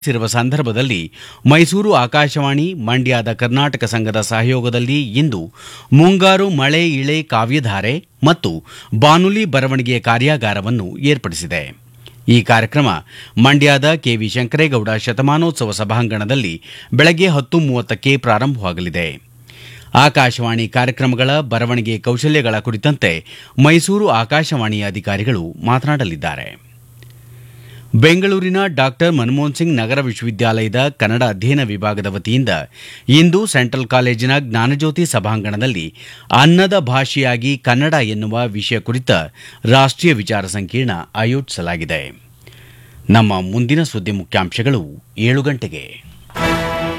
ಇರುವ ಸಂದರ್ಭದಲ್ಲಿ ಮೈಸೂರು ಆಕಾಶವಾಣಿ ಮಂಡ್ಯದ ಕರ್ನಾಟಕ ಸಂಘದ ಸಹಯೋಗದಲ್ಲಿ ಇಂದು ಮುಂಗಾರು ಮಳೆ ಇಳೆ ಕಾವ್ಯಧಾರೆ ಮತ್ತು ಬಾನುಲಿ ಬರವಣಿಗೆ ಕಾರ್ಯಾಗಾರವನ್ನು ಏರ್ಪಡಿಸಿದೆ ಈ ಕಾರ್ಯಕ್ರಮ ಮಂಡ್ಯದ ಕೆವಿ ಶಂಕರೇಗೌಡ ಶತಮಾನೋತ್ಸವ ಸಭಾಂಗಣದಲ್ಲಿ ಬೆಳಗ್ಗೆ ಹತ್ತು ಮೂವತ್ತಕ್ಕೆ ಪ್ರಾರಂಭವಾಗಲಿದೆ ಆಕಾಶವಾಣಿ ಕಾರ್ಯಕ್ರಮಗಳ ಬರವಣಿಗೆ ಕೌಶಲ್ಯಗಳ ಕುರಿತಂತೆ ಮೈಸೂರು ಆಕಾಶವಾಣಿಯ ಅಧಿಕಾರಿಗಳು ಮಾತನಾಡಲಿದ್ದಾರೆ ಬೆಂಗಳೂರಿನ ಡಾಕ್ಟರ್ ಮನಮೋಹನ್ ಸಿಂಗ್ ನಗರ ವಿಶ್ವವಿದ್ಯಾಲಯದ ಕನ್ನಡ ಅಧ್ಯಯನ ವಿಭಾಗದ ವತಿಯಿಂದ ಇಂದು ಸೆಂಟ್ರಲ್ ಕಾಲೇಜಿನ ಜ್ಞಾನಜ್ಯೋತಿ ಸಭಾಂಗಣದಲ್ಲಿ ಅನ್ನದ ಭಾಷೆಯಾಗಿ ಕನ್ನಡ ಎನ್ನುವ ವಿಷಯ ಕುರಿತ ರಾಷ್ಟೀಯ ವಿಚಾರ ಸಂಕಿರಣ ಆಯೋಜಿಸಲಾಗಿದೆ ನಮ್ಮ ಮುಂದಿನ ಸುದ್ದಿ ಮುಖ್ಯಾಂಶಗಳು ಏಳು ಗಂಟೆಗೆ